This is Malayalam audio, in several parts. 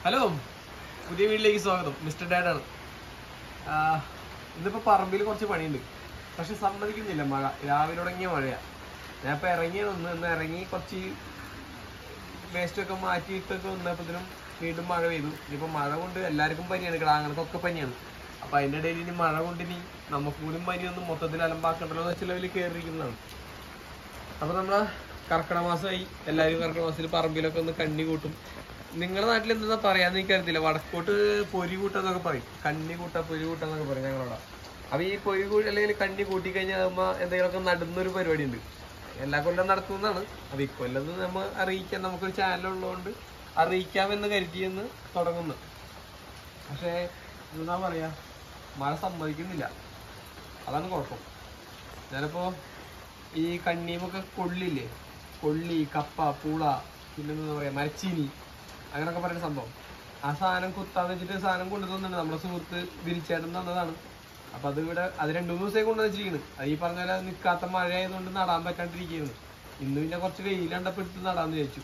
ഹലോ പുതിയ വീട്ടിലേക്ക് സ്വാഗതം മിസ്റ്റർ ഡാഡാണ് ഇന്നിപ്പോ പറമ്പിൽ കുറച്ച് പണിയുണ്ട് പക്ഷെ സമ്മതിക്കുന്നില്ല മഴ രാവിലെ തുടങ്ങിയ മഴയാ ഞാൻ ഇപ്പൊ ഇറങ്ങി വന്ന് ഇന്ന് ഇറങ്ങി കുറച്ച് വേസ്റ്റ് ഒക്കെ മാറ്റിയിട്ടൊക്കെ വന്നപ്പോഴത്തേനും വീണ്ടും മഴ പെയ്തു ഇനിയിപ്പോ മഴ കൊണ്ട് എല്ലാവർക്കും പനിയാണ് കിടാങ്ങൾക്കൊക്കെ പനിയാണ് അപ്പൊ അതിന്റെ ഇടയിൽ ഇനി മഴ കൊണ്ട് ഇനി നമുക്ക് കൂടി പനി ഒന്നും മൊത്തത്തിൽ അലമ്പാക്കണ്ടല്ലോ എന്ന് വെച്ച ലെവലിൽ കയറിയിരിക്കുന്നതാണ് അപ്പൊ നമ്മളെ കർക്കിടക മാസമായി എല്ലാവരും കർക്കിടക മാസത്തിൽ പറമ്പിലൊക്കെ ഒന്ന് കണ്ണി കൂട്ടും നിങ്ങളുടെ നാട്ടിൽ എന്താ പറയാന്ന് എനിക്കറിയത്തില്ല വടക്കോട്ട് പൊരി കൂട്ടെന്നൊക്കെ പറയും കണ്ണി കൂട്ട പൊരി കൂട്ടെന്നൊക്കെ പറയും ഞങ്ങളവിടെ അപ്പൊ ഈ പൊരി കൂട്ടി അല്ലെങ്കിൽ കണ്ണി കൂട്ടി കഴിഞ്ഞാൽ നമ്മ എന്തെങ്കിലുമൊക്കെ നടുന്നൊരു പരിപാടി ഉണ്ട് എല്ലാ കൊല്ലം നടത്തുന്നതാണ് അപ്പൊ ഇക്കൊല്ലം നമ്മ അറിയിക്കാൻ നമുക്കൊരു ചാനൽ ഉള്ളതുകൊണ്ട് അറിയിക്കാമെന്ന് കരുതിയെന്ന് തുടങ്ങുന്നു പക്ഷേ എന്താ പറയാ മഴ സമ്മതിക്കുന്നില്ല അതാണ് കുഴപ്പം ഞാനിപ്പോ ഈ കണ്ണിയുമൊക്കെ കൊള്ളില്ലേ കൊള്ളി കപ്പ പൂള പിന്നെ എന്താ പറയാ മരച്ചീനി അങ്ങനൊക്കെ പറയുന്ന സംഭവം ആ സാധനം കുത്താന്ന് വെച്ചിട്ട് സാധനം കൊണ്ടു തന്നിട്ടുണ്ട് നമ്മളെ സുഹൃത്ത് വിരിച്ചേട്ടൻ തന്നതാണ് അപ്പൊ അത് ഇവിടെ അത് രണ്ടു മൂന്ന് ദിവസമായി കൊണ്ടു വെച്ചിരിക്കുന്നു അത് ഈ പറഞ്ഞ പോലെ നിൽക്കാത്ത മഴ ആയതുകൊണ്ട് നടാൻ പറ്റാണ്ടിരിക്കുന്നു ഇന്ന് പിന്നെ കുറച്ച് വെയിലുണ്ടപ്പോ എടുത്ത് നടാന്ന് ചോദിച്ചു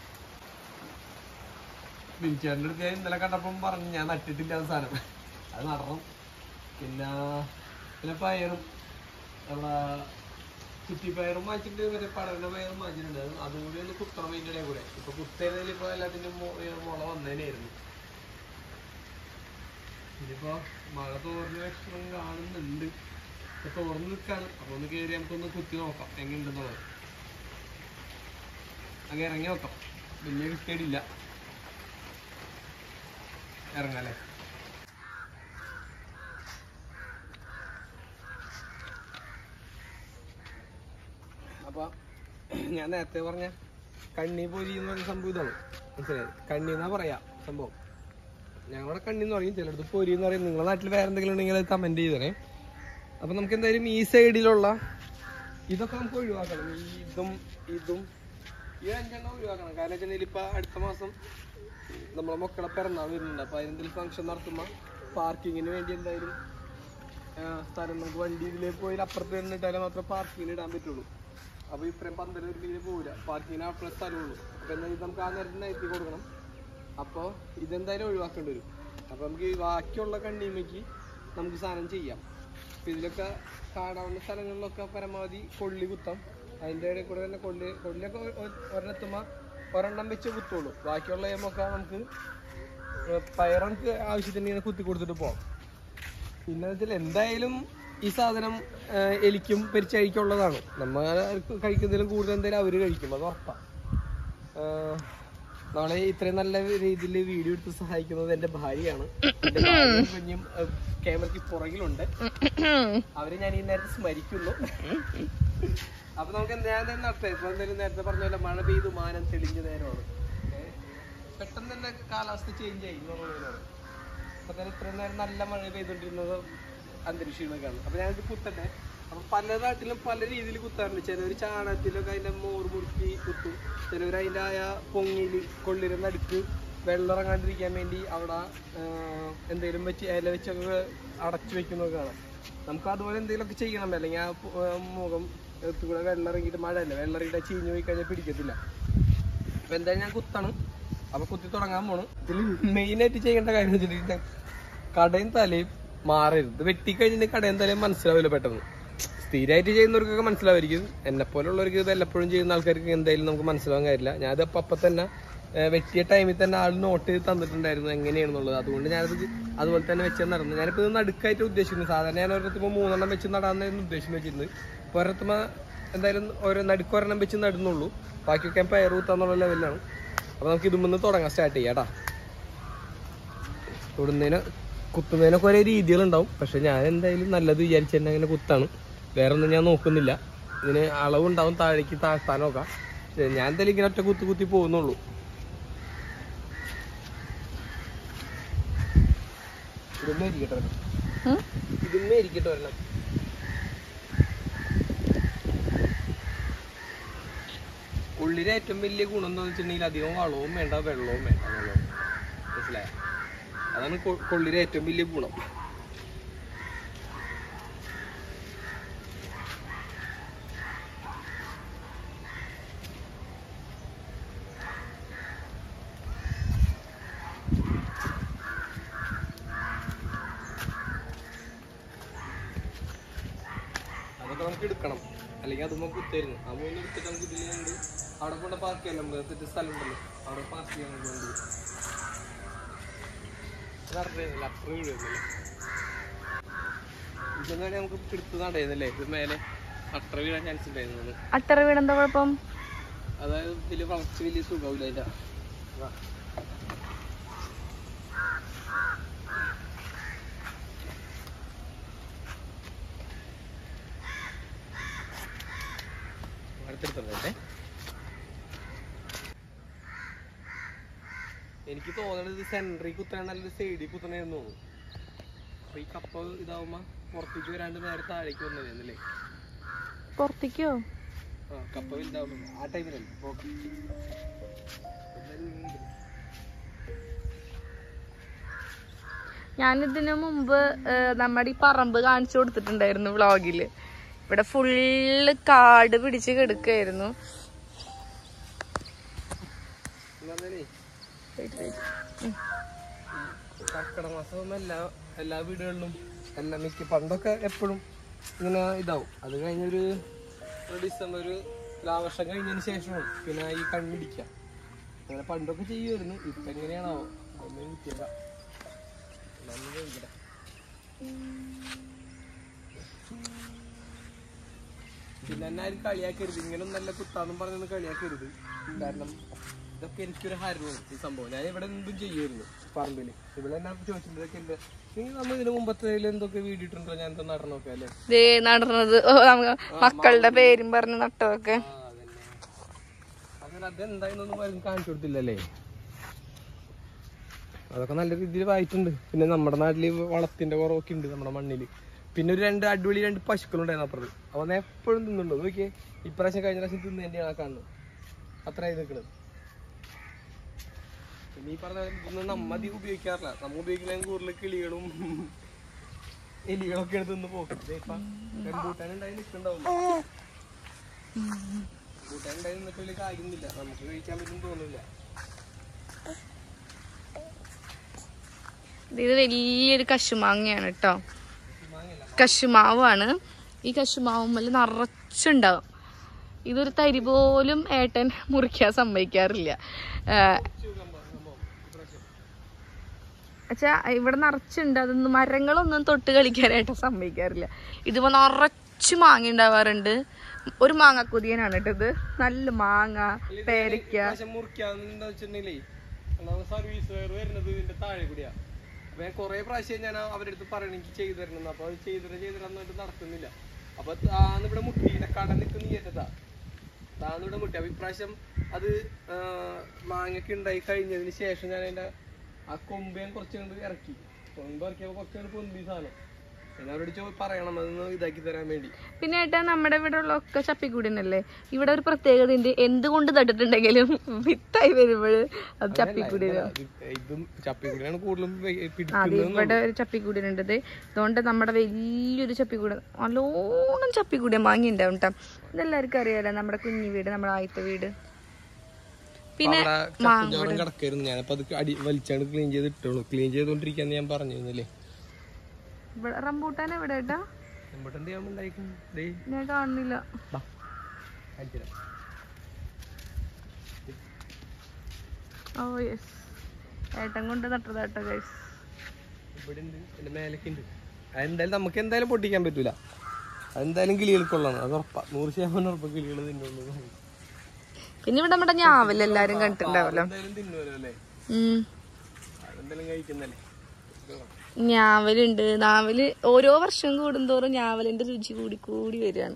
വിരിച്ചേട്ടൻ്റെ അടുത്ത് ഞാൻ ഇന്നലെ കണ്ടപ്പം പറഞ്ഞു ഞാൻ നട്ടിട്ടില്ല ആ സാധനം അത് നടണം പിന്നെ പിന്നെ പയറും നമ്മളെ കുറ്റിപ്പയറും വാങ്ങിച്ചിട്ട് മറ്റേ പടവന പയറും വാങ്ങിച്ചിട്ടുണ്ട് അത് അതും കൂടി ഒന്ന് കുത്തണം അതിൻ്റെ ഇടയിൽ കൂടെ ഇപ്പൊ കുത്തരുന്നതിൽ ഇപ്പൊ എല്ലാത്തിനും മു- ഏ, മുള വന്നതിനായിരുന്നു ഇതിപ്പോ മഴ തോർന്ന ലക്ഷണം കാണുന്നുണ്ട് ഇപ്പൊ തോർന്ന് നിൽക്കാണ് അപ്പൊ ഒന്ന് കയറി നമുക്കൊന്ന് കുത്തി നോക്കാം എങ്ങനെയുണ്ടെന്നുള്ളത് അങ്ങ് ഇറങ്ങി നോക്കാം വലിയ കിട്ടിയിട്ടില്ല ഇറങ്ങാല്ലേ അപ്പൊ ഞാൻ നേരത്തെ പറഞ്ഞ കണ്ണി പൊരി എന്ന് പറയുന്ന സംഭവം ഇതാണ് മനസ്സിലായത് കണ്ണി എന്നാ പറയാ സംഭവം ഞങ്ങളുടെ കണ്ണി എന്ന് പറയും ചിലടത്ത് പൊരി എന്ന് പറയും നിങ്ങളുടെ നാട്ടിൽ വേറെ എന്തെങ്കിലും ഉണ്ടെങ്കിൽ അത് കമന്റ് ചെയ്തേ അപ്പൊ നമുക്ക് എന്തായാലും ഈ സൈഡിലുള്ള ഇതൊക്കെ നമുക്ക് ഒഴിവാക്കണം ഈ ഇതും ഇതും ഈ അഞ്ചെണ്ണം ഒഴിവാക്കണം കാരണം വെച്ചാൽ ഇപ്പൊ അടുത്ത മാസം നമ്മളെ മക്കളെ പിറന്നാൾ വരുന്നുണ്ട് അപ്പൊ അതിനെന്തെങ്കിലും ഫംഗ്ഷൻ നടത്തുമ്പോ പാർക്കിങ്ങിന് വേണ്ടി എന്തായാലും ആ, സ്ഥലം നമുക്ക് വണ്ടി ഇതിലേക്ക് പോയി അപ്പുറത്ത് തന്നെ ഇട്ടാലേ മാത്രമേ പാർക്കിങ്ങിന് ഇടാൻ പറ്റുള്ളൂ അപ്പൊ ഇത്രയും പന്തല് ഒരു രീതിയിൽ പോകില്ല പാർക്കിങ്ങിന് അപ്പുറം സ്ഥലമുള്ളൂ അപ്പൊ എന്തായാലും ഇത് നമുക്ക് ആ നേരത്തിന് എത്തി കൊടുക്കണം അപ്പോൾ ഇതെന്തായാലും ഒഴിവാക്കേണ്ടി വരും അപ്പൊ നമുക്ക് ഈ ബാക്കിയുള്ള കണ്ണിമയ്ക്ക് നമുക്ക് സാധനം ചെയ്യാം അപ്പൊ ഇതിലൊക്കെ കാണാവുന്ന സ്ഥലങ്ങളിലൊക്കെ പരമാവധി കൊള്ളി കുത്താം അതിൻ്റെ ഇടയിൽ കൂടെ തന്നെ കൊള്ളി കൊള്ളിയൊക്കെ ഒ- ഒ- ഒരെണ്ണെത്തുമ്പോൾ ഒരെണ്ണം വെച്ച് കുത്തുള്ളൂ ബാക്കിയുള്ള ഏമൊക്കെ നമുക്ക് ഏർ പയർ നമുക്ക് ആവശ്യത്തിന് ഇങ്ങനെ കുത്തി കൊടുത്തിട്ട് പോവാം പിന്നെ വെച്ചാൽ എന്തായാലും ഈ സാധനം ഏർ എലിക്കും പെരിച്ചഴിക്കുള്ളതാണ് നമ്മൾ കഴിക്കുന്നതിലും കൂടുതൽ എന്തായാലും അവര് കഴിക്കും അത് ഉറപ്പാ ഏർ നമ്മളെ ഇത്രയും നല്ല രീതിയിൽ വീഡിയോ എടുത്ത് സഹായിക്കുന്നത് എന്റെ ഭാര്യയാണ് എന്റെ ഭാര്യയും കുഞ്ഞും ഏർ ക്യാമറയ്ക്ക് പുറകിലുണ്ട് അവരെ ഞാൻ ഈ നേരത്തെ സ്മരിക്കുന്നു അപ്പൊ നമുക്ക് എന്തായാലും നടത്താം ഇപ്പൊ എന്തായാലും നേരത്തെ പറഞ്ഞ പോലെ മഴ പെയ്തു മാനം തെളിഞ്ഞ നേരമാണ് ഏ? പെട്ടെന്ന് തന്നെ കാലാവസ്ഥ ചേഞ്ച് ആയി എന്നുള്ളതാണ് അപ്പൊ തന്നെ ഇത്രയും നേരം നല്ല മഴ പെയ്തോണ്ടിരുന്നത് അന്തരീക്ഷങ്ങളൊക്കെയാണ് അപ്പൊ ഞാനിത് കുത്തട്ടെ അപ്പൊ പല നാട്ടിലും പല രീതിയിൽ കുത്താറുണ്ട് ചിലവർ ചാണകത്തിലൊക്കെ അതിന്റെ മോറ് മുറുക്കി കുത്തും ചിലവർ അതിന്റെ ആയ പൊങ്ങില് കൊള്ളിര നടുക്ക് വെള്ളം ഇറങ്ങാണ്ടിരിക്കാൻ വേണ്ടി അവിടെ എന്തെങ്കിലും വെച്ച് ഇല വെച്ചൊക്കെ അടച്ചു വെക്കുന്നതൊക്കെ കാണാം നമുക്ക് അതുപോലെ എന്തെങ്കിലുമൊക്കെ ചെയ്യണം അല്ലെങ്കിൽ ആ പു- ആ മുഖം എടുത്തു കൂടെ വെള്ളം ഇറങ്ങിയിട്ട് മഴയല്ലേ വെള്ളം ഇറങ്ങിയിട്ട് ചീഞ്ഞു പോയി കഴിഞ്ഞാൽ പിടിക്കത്തില്ല അപ്പൊ എന്തായാലും ഞാൻ കുത്തണം അപ്പൊ കുത്തി തുടങ്ങാൻ പോണു ഇതിൽ മെയിൻ ആയിട്ട് ചെയ്യേണ്ട കാര്യം വെച്ചിട്ടുണ്ടെങ്കിൽ കടയും തലയും മാറരുത് ഇത് വെട്ടിക്കഴിഞ്ഞിട്ടുണ്ടെങ്കിൽ കടയും തലയും മനസ്സിലാവില്ല പെട്ടെന്ന് സ്ഥിരമായിട്ട് ചെയ്യുന്നവർക്കൊക്കെ മനസ്സിലാവായിരിക്കും എന്നെ പോലുള്ളവർക്ക് ഇത് എല്ലപ്പോഴും ചെയ്യുന്ന ആൾക്കാർക്ക് എന്തായാലും നമുക്ക് മനസ്സിലാവാൻ കാര്യമില്ല ഞാനത് അപ്പൊ അപ്പൊ തന്നെ ഏർ വെട്ടിയ ടൈമിൽ തന്നെ ആൾ നോട്ട് ചെയ്ത് തന്നിട്ടുണ്ടായിരുന്നു എങ്ങനെയാണെന്നുള്ളത് അതുകൊണ്ട് ഞാനത് അതുപോലെ തന്നെ വെച്ച് നടന്നു ഞാനിപ്പോൾ ഇത് നടുക്കായിട്ട് ഉദ്ദേശിക്കുന്നത് സാധാരണ ഞാൻ ഒരിടത്തുമ്പോൾ മൂന്നെണ്ണം വെച്ച് നടാന്നായിരുന്നു ഉദ്ദേശം വെച്ചിരുന്നത് ഇപ്പോൾ ഒരിടത്തുമ്പോൾ എന്തായാലും ഓരോ നടുക്ക് ഒരെണ്ണം വെച്ച് നടുന്നുള്ളൂ ബാക്കിയൊക്കെ ഞാൻ പയർ കൂത്താന്നുള്ള ലെവലിലാണ് അപ്പൊ നമുക്ക് ഇതുമെന്ന് തുടങ്ങാൻ സ്റ്റാർട്ട് ചെയ്യാം കേട്ടാ തൊടുന്നതിന് കുത്തുന്നതിനൊക്കെ ഓരോ രീതികളുണ്ടാവും പക്ഷെ ഞാൻ എന്തായാലും നല്ലത് വിചാരിച്ച് തന്നെ അങ്ങനെ കുത്താണ് വേറെ ഒന്നും ഞാൻ നോക്കുന്നില്ല ഇതിന് അളവുണ്ടാവും താഴേക്ക് താഴ്ത്താനൊക്കെ പക്ഷെ ഞാൻ എന്തായാലും ഇങ്ങനെ ഒറ്റ കുത്തി കുത്തി പോകുന്നുള്ളൂ ഇതൊന്നും ഇരിക്കട്ടെ ഒരെണ്ണം. ഇതൊന്നും ഇരിക്കട്ടെ ഒരെണ്ണം ഉള്ളിലെ ഏറ്റവും വലിയ ഗുണം എന്താണെന്ന് വെച്ചിട്ടുണ്ടെങ്കിൽ അധികം വളവും വേണ്ട വെള്ളവും വേണ്ട എന്നുള്ളത് മനസ്സിലായ അതാണ് കൊ- കൊള്ളിയുടെ ഏറ്റവും വലിയ ഗുണം നമുക്ക് എടുക്കണം അല്ലെങ്കിൽ അത് നമുക്ക് കുത്തായിരുന്നു ആ മൂന്ന് എടുത്തിട്ട് നമുക്ക് ഇതിലുണ്ട് അവിടെ കൊണ്ട് പാർക്ക് ചെയ്യാൻ നമുക്ക് സെറ്റ് സ്ഥലം ഉണ്ടല്ലോ അവിടെ പാർക്ക് ചെയ്യാൻ നമുക്ക് വണ്ടി അതറിയുന്നില്ല അത്ര വീഴുന്നില്ല ഇതെന്നാണ് നമുക്ക് എടുത്ത് നടയുന്നല്ലേ ഇത് മേലെ അത്ര വീഴാൻ ചാൻസ് ഉണ്ടായിരുന്നു അട്ടറ വീടെന്താ കുഴപ്പം അതായത് വലിയ വളർച്ച വലിയ സുഖമില്ല അതിന്റെ വാ. അടുത്തെടുത്തേ എനിക്ക് തോന്നണത് ഇത് സെൻട്രിൽ കുത്തണ അല്ലെങ്കിൽ സൈഡിൽ കുത്തണേന്ന് തോന്നുന്നു അപ്പൊ ഈ കപ്പ ഇതാവുമ്പോ പുറത്തേക്ക് വരാണ്ട് നേരെ താഴേക്ക് വന്നതല്ലേ പുറത്തേക്കോ ആ കപ്പ വലുതാവുമ്പോ ആ ടൈമിലല്ലേ ഓക്കെ ഞാനിതിനു മുമ്പ് ഏഹ്, നമ്മുടെ ഈ പറമ്പ് കാണിച്ചു കൊടുത്തിട്ടുണ്ടായിരുന്നു വ്ളോഗില് ഇവിടെ ഫുള്ള് കാട് പിടിച്ച് കിടക്കായിരുന്നു കർക്കിടക മാസം എല്ലാ എല്ലാ വീടുകളിലും എല്ലാ മിക്ക പണ്ടൊക്കെ എപ്പോഴും ഇങ്ങനെ ഇതാവും അത് കഴിഞ്ഞൊരു ഒരു ഡിസംബർ ഒരു ലാവർഷം കഴിഞ്ഞതിന് ശേഷമാണ് പിന്നെ ഈ കണ്ണിടിക്കുക അങ്ങനെ പണ്ടൊക്കെ ചെയ്യുമായിരുന്നു ഇപ്പൊ എങ്ങനെയാണോ ഒന്നും കിട്ടിയല്ല പിന്നെ എന്നെ ആരും കളിയാക്കരുത് ഇങ്ങനെ നല്ല കുത്താന്നും പറഞ്ഞൊന്നും കളിയാക്കരുത് കാരണം ഇതൊക്കെ എനിക്കൊരു ഹരമാണ് ഈ സംഭവം ഞാൻ ഇവിടെ എന്തും ചെയ്യുമായിരുന്നു പറമ്പില് ഇവിടെ എന്നെ ചോദിച്ചിട്ടുണ്ട് ഇതൊക്കെ എന്റെ നീ നമ്മൾ ഇതിന് മുമ്പത്തെ എന്തൊക്കെ വീഡിയോ ഇട്ടുണ്ടോ ഞാൻ എന്താ നടന്നോക്കെ അല്ലേ ദേ നടന്നത് ഓ, നമുക്ക് മക്കളുടെ പേരും പറഞ്ഞ് നട്ടതൊക്കെ ആ, അതന്നെ. അങ്ങനെ അതെന്തായെന്നൊന്നും ആരും കാണിച്ചു കൊടുത്തില്ലല്ലേ അതൊക്കെ നല്ല രീതിയിൽ വായിട്ടുണ്ട് പിന്നെ നമ്മുടെ നാട്ടില് വളത്തിന്റെ കുറവൊക്കെ ഉണ്ട് നമ്മുടെ മണ്ണില് പിന്നെ ഒരു രണ്ട് അടിപൊളി രണ്ട് പശുക്കളുണ്ടായിരുന്നു അപ്പുറത്ത് അവൻ എപ്പോഴും തിന്നുണ്ടോ നോക്കിയേ ഇപ്രാവശ്യം കഴിഞ്ഞ പ്രാവശ്യം തിന്ന് തന്നെയാണ് ആ കാണുന്നത് അത്രയായി നിൽക്കുന്നത് പിന്നെ ഈ പറഞ്ഞ പോലെ ഇതൊന്നും നമ്മ അധികം ഉപയോഗിക്കാറില്ല നമ്മ ഉപയോഗിക്കുന്ന കൂടുതൽ കിളികളും എലികളൊക്കെയാണ് തിന്ന് പോകുന്നത് റംബൂട്ടാനുണ്ടായി നിൽക്കുന്നുണ്ടാവും കൂട്ടാൻ ഉണ്ടായി നിന്നിട്ട് വലിയ കാര്യമൊന്നുമില്ല നമുക്ക് കഴിക്കാൻ പറ്റും തോന്നില്ല ഇത് വലിയൊരു കശുമാങ്ങയാണ് കേട്ടോ കശുമാവാണ് ഈ കശുമാവുമ്മൽ നിറച്ചുണ്ടാവും ഇതൊരു തരി പോലും ഏട്ടൻ മുറിക്കാൻ സമ്മതിക്കാറില്ല വെച്ചാ ഇവിടെ നിറച്ചുണ്ട് അതൊന്നും മരങ്ങളൊന്നും തൊട്ട് കളിക്കാനായിട്ട് സമ്മതിക്കാറില്ല ഇതിപ്പോ നിറച്ച് മാങ്ങ ഉണ്ടാവാറുണ്ട് ഒരു മാങ്ങ കുതിയനാണ് കേട്ടോ ഇത് നല്ല മാങ്ങ പേരയ്ക്ക പക്ഷെ മുറിക്കാന്ന് വെച്ചിട്ടുണ്ടെങ്കിലേ നമ്മൾ സർവീസ് വയർ വരുന്നത് ഇതിന്റെ താഴെ കൂടിയാ അപ്പൊ ഞാൻ കൊറേ പ്രാവശ്യം ഞാൻ അവരുടെ അടുത്ത് പറയണ എനിക്ക് ചെയ്തു തരണം അപ്പൊ അത് ചെയ്തിട്ട് ചെയ്തിട്ട് നടക്കുന്നില്ല അപ്പൊ താന്ന് ഇവിടെ മുട്ടി ഇങ്ങനെ കട നിൽക്കുന്ന ഏറ്റതാ താന്ന് ഇവിടെ മുട്ടി അപ്പൊ ഇപ്രാവശ്യം അത് ആ, മാങ്ങയ്ക്ക് ഉണ്ടായി കഴിഞ്ഞതിന് ശേഷം ഞാൻ അതിന്റെ ആ കൊമ്പ് ഞാൻ കുറച്ച് കണ്ട് ഇറക്കി കൊമ്പ് ഇറക്കിയപ്പോ കുറച്ച് കണ്ട് പൊന്തി സാധനം പിന്നെ അവരോട് ചോ പറയണം അതൊന്ന് ഇതാക്കി തരാൻ വേണ്ടി പിന്നെ ഏട്ടാ നമ്മുടെ ഇവിടെ ഉള്ള ഒക്കെ ചപ്പിക്കൂടിനല്ലേ ഇവിടെ ഒരു പ്രത്യേകത ഉണ്ട് എന്തുകൊണ്ട് തട്ടിട്ടുണ്ടെങ്കിലും വിത്തായി വരുമ്പോൾ അത് ചപ്പിക്കൂടിനോ ഇത് ഇതും ചപ്പിക്കുടിയാണ് കൂടുതലും വെ- അതെ പിടിക്കുന്നത് ഇവിടെ ഒരു ചപ്പിക്കൂടിനുണ്ട് ഇത് അതുകൊണ്ട് നമ്മുടെ വലിയൊരു ചപ്പിക്കൂട് നല്ലോണം ചപ്പിക്കൂടിയ മാങ്ങി ഉണ്ടാവും കേട്ടോ ഇതെല്ലാവർക്കും അറിയാലോ നമ്മുടെ കുഞ്ഞു വീട് നമ്മുടെ ആദ്യത്തെ വീട് പിന്നെ ചപ്പുചോറും കിടക്കായിരുന്നു ഞാനപ്പോ അത് അടി വലിച്ചാണ് ക്ലീൻ ചെയ്ത് ഇട്ടോളൂ ക്ലീൻ ചെയ്തോണ്ടിരിക്കാന്ന് ഞാൻ പറഞ്ഞിരുന്നില്ലേ ഇവിടെ റംബൂട്ടാൻ എവിടെ ഏട്ടാ എന്നിട്ട് എന്ത് ചെയ്യാൻ ഉണ്ടായിരിക്കുന്നു ദേ ഞാൻ കാണുന്നില്ല ബാ കാണിച്ചുതരാം. ഓ യെസ് ഏട്ടൻ കൊണ്ട് നട്ടതാ കേട്ടോ ഗൈസ് ഇവിടെ ഉണ്ട് എന്റെ മേലൊക്കെ ഉണ്ട് അതെന്തായാലും നമുക്ക് എന്തായാലും പൊട്ടിക്കാൻ പറ്റൂല അതെന്തായാലും കിളികൾക്കുള്ളതാണ് അത് ഉറപ്പാ നൂറ് ശതമാനം ഉറപ്പ് കിളികൾ തിന്നുള്ളൂ പിന്നെ ഇവിടെ നമ്മുടെ ഞാവൽ എല്ലാരും കണ്ടിട്ടുണ്ടാവല്ലോ എന്തായാലും തിന്നുമല്ലോ അല്ലേ ഉം അതെന്തായാലും കഴിക്കുന്നല്ലേ ഞാവലുണ്ട് നാവല് ഓരോ വർഷം കൂടുന്തോറും ഞാവലിന്റെ രുചി കൂടി കൂടി വരികയാണ്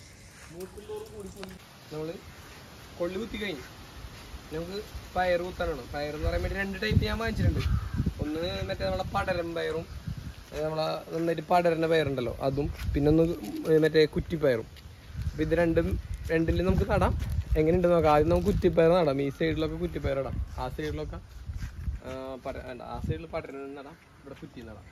നമ്മള് കൊള്ളി കുത്തി കഴിഞ്ഞു നമുക്ക് പയർ കുത്താനാണ് പയർ എന്ന് പറയാൻ വേണ്ടി രണ്ട് ടൈപ്പ് ഞാൻ വാങ്ങിച്ചിട്ടുണ്ട് ഒന്ന് മറ്റേ നമ്മളെ പടരം പയറും അത് നമ്മളെ നന്നായിട്ട് പടരുന്ന പയറുണ്ടല്ലോ അതും പിന്നെ ഒന്ന് മറ്റേ കുറ്റിപ്പയറും അപ്പൊ ഇത് രണ്ടും രണ്ടിലും നമുക്ക് നടാം എങ്ങനെയുണ്ട് നോക്കാം ആദ്യം നമുക്ക് കുറ്റിപ്പയർ നടാം ഈ സൈഡിലൊക്കെ കുറ്റിപ്പയർ ഇടാം ആ സൈഡിലൊക്കെ ആ, പട വേണ്ട ആ സൈഡിൽ പടരുന്ന നടാം ഇവിടെ കുറ്റി നടാം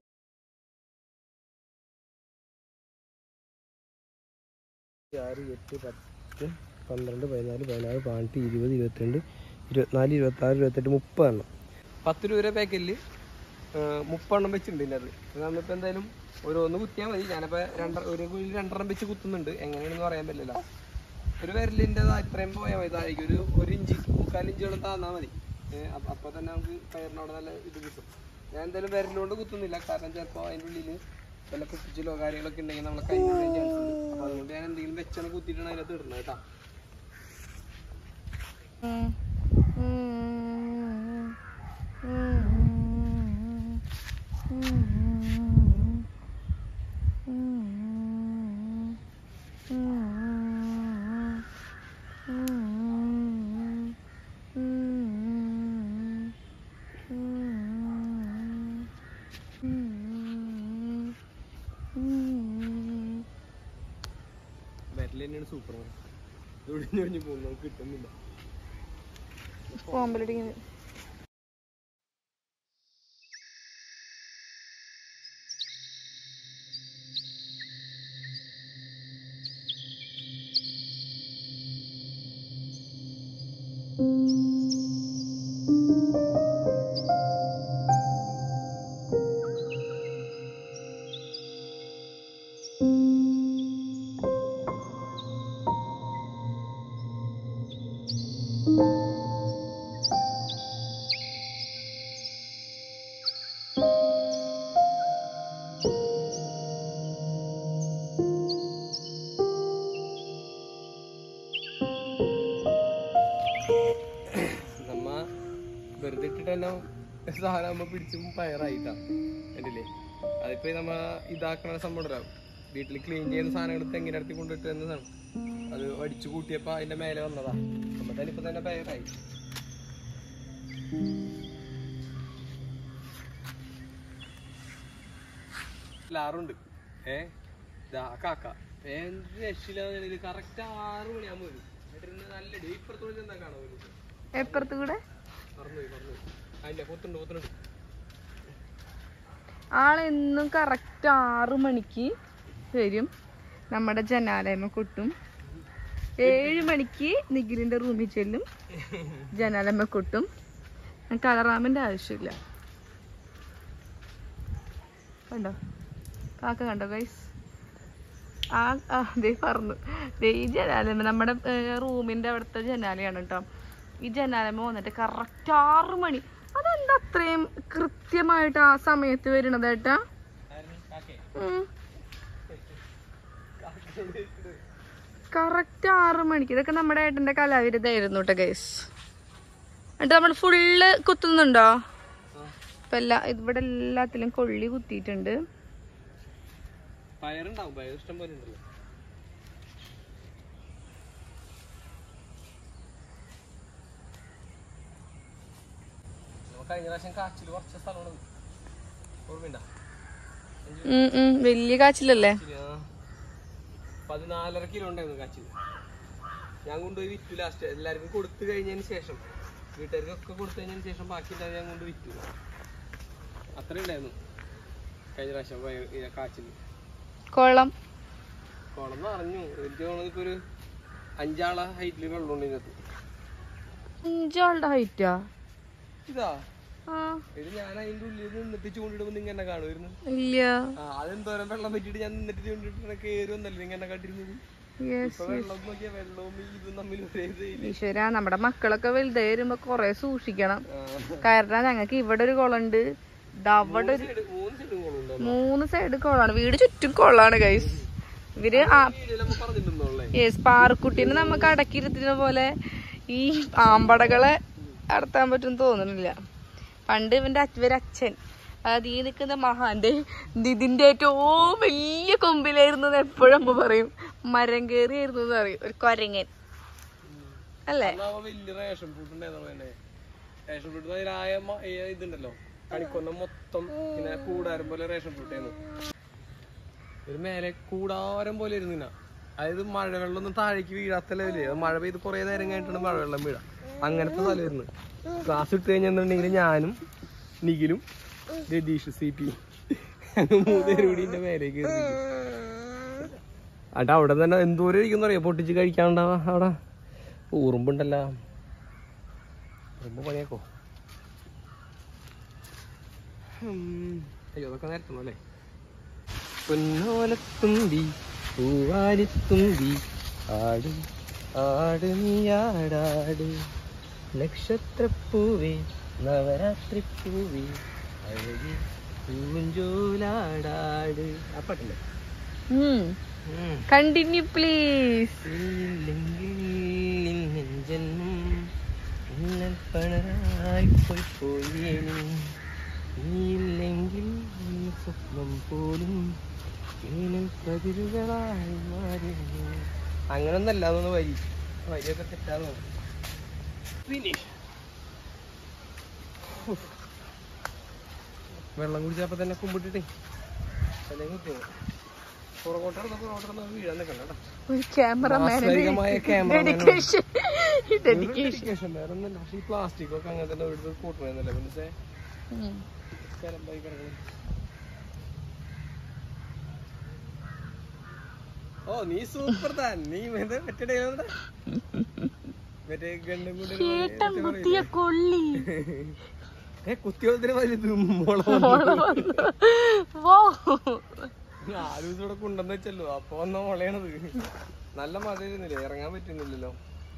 ആറ് എട്ട് പത്ത് പന്ത്രണ്ട് പതിനാല് പതിനാറ് പതിനെട്ട് ഇരുപത് ഇരുപത്തിരണ്ട് ഇരുപത്തിനാല് ഇരുപത്തി ആറ് ഇരുപത്തെട്ട് മുപ്പത് എണ്ണം പത്ത് രൂപ പാക്കറ്റിൽ മുപ്പെണ്ണം വെച്ചിട്ടുണ്ട് ഇതിൻ്റെ അത് നമ്മളിപ്പോൾ എന്തായാലും ഓരോന്ന് കുത്തിയാൽ മതി ഞാനിപ്പോൾ രണ്ട ഒരു കുഴിയിൽ രണ്ടെണ്ണം വെച്ച് കുത്തുന്നുണ്ട് എങ്ങനെയാണെന്ന് പറയാൻ പറ്റില്ല ഒരു വിരലിൻ്റെ ഇത്രയും പോയാൽ മതി താഴേക്ക് ഒരു ഒരു ഇഞ്ച് മുക്കാലിഞ്ചോളം താന്നാൽ മതി അപ്പോൾ തന്നെ നമുക്ക് പയറിനോട് നല്ല ഇത് കിട്ടും ഞാൻ എന്തായാലും വിരലുകൊണ്ട് കുത്തുന്നില്ല കാരണം ചിലപ്പോൾ അതിൻ്റെ ഉള്ളിൽ വല്ല കുപ്പിച്ചിലോ കാര്യങ്ങളൊക്കെ ഉണ്ടെങ്കിൽ നമ്മളെ കൈ ചാൻസ് ഉണ്ട് അപ്പോൾ അതുകൊണ്ട് ഞാൻ എന്തെങ്കിലും വെച്ചാണ് കുത്തിയിട്ടാണ് അതിനകത്ത് ഇടുന്നത് കേട്ടോ ഉം. ഉം. വിരൽ തന്നെയാണ് സൂപ്പർ ഒഴിഞ്ഞൊഴിഞ്ഞ് പോകുന്നു നമുക്ക് കിട്ടുന്നില്ല കോമ്പലടിക്കുന്നത് നമ്മ വെറുതെ ഇട്ടിട്ട് തന്നെ സാധനം നമ്മ പിടിച്ചും പയറായിട്ടാ കണ്ടില്ലേ അതിപ്പോ നമ്മ ഇതാക്കണ സംഭവം ഉണ്ടല്ലോ വീട്ടിൽ ക്ലീൻ ചെയ്യുന്ന സാധനങ്ങൾ തെങ്ങിന്റെ അടുത്ത് കൊണ്ടിട്ട് എന്നതാണ് അത് അടിച്ചു കൂട്ടിയപ്പോ അതിന്റെ മേലെ വന്നതാ നമ്മ തന്നെ ഇപ്പൊ തന്നെ പയറായി ലാറുണ്ട് ഏ ദാ കാക്ക എന്ത് രക്ഷില്ലാന്ന് കറക്റ്റ് ആറ് മണിയാകുമ്പോ വരും എന്നിട്ട് ഇരുന്ന് നല്ല ഡേ ഇപ്പുറത്തോടെ എന്താ കാണാൻ വരും എപ്പുറത്ത് കൂടെ മറന്നുപോയി മറന്നുപോയി അതില്ല കൊത്തുണ്ട് കൊത്തുണ്ട് ആളെന്നും കറക്റ്റ് ആറു മണിക്ക് വരും നമ്മുടെ ജനാലയമ്മ കൊട്ടും ഏഴ് മണിക്ക് നിഖിലിന്റെ റൂമിൽ ചെല്ലും ജനാലമ്മ കൊട്ടും കളറാമിന്റെ ആവശ്യമില്ല കണ്ടോ കാക്ക കണ്ടോ ഗൈസ് ആ ആ, ദേ പറഞ്ഞു ദേ ഈ ജനാലമ്മ നമ്മുടെ റൂമിന്റെ അവിടുത്തെ ജനാലയാണ് കേട്ടോ ഈ ജനാലമ്മ വന്നിട്ട് കറക്റ്റ് ആറ് മണി അതെന്താ അത്രയും കൃത്യമായിട്ട് ആ സമയത്ത് വരണത് ഏട്ടാ ഉം. കറക്റ്റ് ആറ് മണിക്ക് ഇതൊക്കെ നമ്മുടെ ഏട്ടന്റെ കലാവിരുതായിരുന്നു കേട്ടോ ഗൈസ് എന്നിട്ട് നമ്മൾ ഫുള്ള് കുത്തുന്നുണ്ടോ ഇപ്പൊ എല്ലാ ഇവിടെ എല്ലാത്തിലും കൊള്ളി കുത്തിയിട്ടുണ്ട് പയറുണ്ടാവും പയർ ഇഷ്ടം പോലെ ഉണ്ടല്ലോ നമുക്ക് കഴിഞ്ഞ പ്രാവശ്യം കാച്ചിൽ കുറച്ച് സ്ഥലമാണ് ഓർമ്മയുണ്ടോ ഉം ഉം വലിയ കാച്ചിലല്ലേ ആ. പതിനാലര കിലോ ഉണ്ടായിരുന്നു കാച്ചിൽ ഞാൻ കൊണ്ടുപോയി വിറ്റു ലാസ്റ്റ് എല്ലാവർക്കും കൊടുത്തു കഴിഞ്ഞതിന് ശേഷം വീട്ടുകാർക്കൊക്കെ കൊടുത്തു കഴിഞ്ഞതിന് ശേഷം ബാക്കി ഉണ്ടായത് ഞാൻ കൊണ്ട് വിറ്റു അത്ര ഉണ്ടായിരുന്നു കഴിഞ്ഞ പ്രാവശ്യം പയ- ഈ കാച്ചിൽ കൊള്ളം കുളം നിറഞ്ഞു എനിക്ക് തോന്നുന്നത് ഇപ്പൊ ഒരു അഞ്ചാളെ ഹൈറ്റിൽ വെള്ളമുണ്ട് ഇതിനകത്ത് അഞ്ചാളുടെ ഹൈറ്റാ ഇതാ ആ ഇത് ഞാൻ അതിന്റെ ഉള്ളിൽ നിന്നിട്ട് ചൂണ്ടിടുമ്പോ നിങ്ങൾ എന്നെ കാണുമായിരുന്നു ഇല്ല ആ അതെന്തോരം വെള്ളം പറ്റിയിട്ട് ഞാൻ നിന്നിട്ട് ചൂണ്ടിട്ട് കയറി വന്നല്ലേ നിങ്ങൾ എന്നെ കണ്ടിരുന്നത് യെസ് ഇപ്പൊ വെള്ളം നോക്കിയാ വെള്ളവും ഇതും തമ്മിൽ ഒരേ ഇത് ഇല്ല. ഈശ്വര നമ്മുടെ മക്കളൊക്കെ വലുതായി വരുമ്പോ കൊറേ സൂക്ഷിക്കണം ആ. കാരണം ഞങ്ങൾക്ക് ഇവിടെ ഒരു കുളമുണ്ട് ദാ അവിടെ ഒരു സൈഡ് മൂന്ന് സൈഡും കുളമുണ്ടോ മൂന്ന് സൈഡ് കുളമാണ് വീട് ചുറ്റും കുളമാണ് ഗൈസ് ഇവര് ആ നമ്മൾ പറഞ്ഞിട്ടുണ്ടോളേ യെസ് പാറക്കുട്ടീനെ നമുക്ക് അടക്കിയിരുത്തുന്ന പോലെ ഈ ആമ്പടകളെ അടത്താൻ പറ്റും തോന്നുന്നില്ല പണ്ട് ഇവന്റെ അച്ഛ- ഇവരെ അച്ഛൻ അതായത് ഈ നിൽക്കുന്ന മഹാന്റെ ഇതിന്റെ ഏറ്റവും വലിയ കൊമ്പിലായിരുന്നു എപ്പോഴും അമ്മ പറയും മരം കയറിയായിരുന്നു എന്ന് പറയും ഒരു കൊരങ്ങൻ അല്ലേ അന്നാവുമ്പോ വലിയ റേഷൻ ഫ്രൂട്ട് ഉണ്ടായിരുന്നു തന്നെ റേഷൻ ഫ്രൂട്ട് അതിലായ മ- ഈ ഇതുണ്ടല്ലോ കണിക്കൊന്ന മൊത്തം ഇങ്ങനെ കൂടാരം പോലെ റേഷൻ ഫ്രൂട്ട് ആയിരുന്നു ഒരു മേലെ കൂടാരം പോലെ ഇരുന്നു ഇങ്ങനെ. അതായത് മഴവെള്ളമൊന്നും താഴേക്ക് വീഴാത്ത ലെവല് അത് മഴ പെയ്ത് കുറെ നേരം കഴിഞ്ഞിട്ടാണ് മഴവെള്ളം വീഴാം അങ്ങനത്തെ സ്ഥലമായിരുന്നു ക്ലാസ് ഇട്ട് കഴിഞ്ഞിട്ടുണ്ടെങ്കിൽ ഞാനും നിഖിലും രതീഷ് സി പി മൂന്നുപേരും കൂടി ഇതിന്റെ മേലേക്ക് കയറി അട്ട് അവിടെ തന്നെ എന്തോരം ഇരിക്കുന്ന അറിയാം പൊട്ടിച്ച് കഴിക്കാണ്ടാവാ അവിടെ ഉറുമ്പുണ്ടല്ലോ ഉറുമ്പ് പണിയാക്കോ ഉം. അയ്യോ അതൊക്കെ നേരത്തെ അല്ലേ പൊന്നോലത്തുമ്പി പൂവാലിത്തുമ്പി ആട് ആട് നീയാടാട് നക്ഷത്രപ്പൂവേ നവരാത്രിപ്പൂവേ അഴകി പൂഞ്ചോലാടാട് ആ പാട്ടില്ലേ ഉം. കണ്ടിന്യൂ പ്ലീസ് നീയില്ലെങ്കിൽ നിൻ ജന്മം ഇന്നൽ പണരായി പോയി പോയേനെ നീയില്ലെങ്കിൽ ഈ സ്വപ്നം പോലും വേനൽ പതിരുകളായി മാറി അങ്ങനൊന്നല്ല അതൊന്ന് വരി വരിയൊക്കെ തെറ്റാന്ന് ഫിനിഷ് വെള്ളം കുടിച്ചപ്പോ തന്നെ കുമ്പിട്ടിട്ടേ അല്ലെങ്കിൽ പുറകോട്ടാണ് പുറകോട്ടാണ് വീഴാൻ നിൽക്കണ്ട കേട്ടോ ഒരു ക്യാമറമാൻ വാസ്തവികമായ cameraman ആണ്. ഡെഡിക്കേഷൻ ഡെഡിക്കേഷൻ ഡെഡിക്കേഷൻ വേറെ ഒന്നല്ല പക്ഷെ ഈ പ്ലാസ്റ്റിക് ഒക്കെ അങ്ങനെ തന്നെ എടുത്ത് കൂട്ടണമെന്നല്ലേ പിന്നെ ചിലമ്പായി കിടക്കണം ഓ നീ സൂപ്പർ താൻ നീ മറ്റേ മറ്റേ dialogue എന്താ? മറ്റേ ഗണ്ടും കൂടി ഒരു ചേട്ടൻ മറ്റേ കുത്തിയ പറയില്ലേ? കൊള്ളി ഏ കുത്തിയോളത്തിന് വലുത് മുള വോ നാല് ദിവസം ഇവിടെ കൊണ്ടുവന്ന് വെച്ചല്ലോ അപ്പൊ വന്ന മുളയാണത് നല്ല മഴയായിരുന്നില്ലേ ഇറങ്ങാൻ പറ്റുന്നില്ലല്ലോ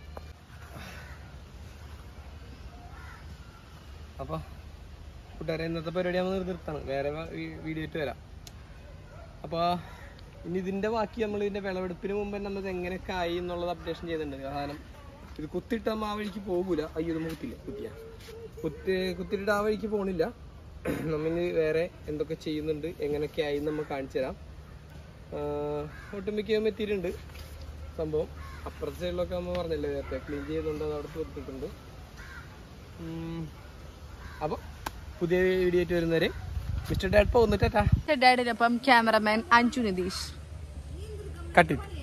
അപ്പൊ കൂട്ടുകാരെ ഇന്നത്തെ പരിപാടി നമ്മൾ നിർത്താണ് വേറെ വീഡിയോ ആയിട്ട് വരാം അപ്പൊ ഇനി ഇതിന്റെ ബാക്കി നമ്മൾ ഇതിന്റെ വിളവെടുപ്പിന് മുമ്പ് നമ്മൾ ഇത് എങ്ങനെയൊക്കെ ആയി എന്നുള്ളത് അപ്ഡേഷൻ ചെയ്തിട്ടുണ്ട് കാരണം ഇത് കുത്തിയിട്ട് നമ്മൾ ആ വഴിക്ക് പോകൂല അയ്യോ നമ്മൾ കുത്തില്ല കുത്തിയ കുത്തി കുത്തിയിട്ട് ആ വഴിക്ക് പോണില്ല നമ്മിന് വേറെ എന്തൊക്കെ ചെയ്യുന്നുണ്ട് എങ്ങനെയൊക്കെ ആയി നമ്മൾ കാണിച്ചു തരാം ആഹ് ഒട്ടുമിക്കയും എത്തിയിട്ടുണ്ട് സംഭവം അപ്പുറത്തെ സൈഡിലൊക്കെ നമ്മൾ പറഞ്ഞല്ലേ നേരത്തെ ക്ലീൻ ചെയ്തുകൊണ്ട് അത് അവിടെ തീർത്തിട്ടുണ്ട് അപ്പോൾ പുതിയ വീഡിയോ ആയിട്ട് വരുന്നവരെ മിസ്റ്റർ ഡാഡ് പോകുന്നിട്ടാ ഡാഡിനൊപ്പം ക്യാമറമാൻ അഞ്ജു നിതീഷ് കട്ടിട്ട്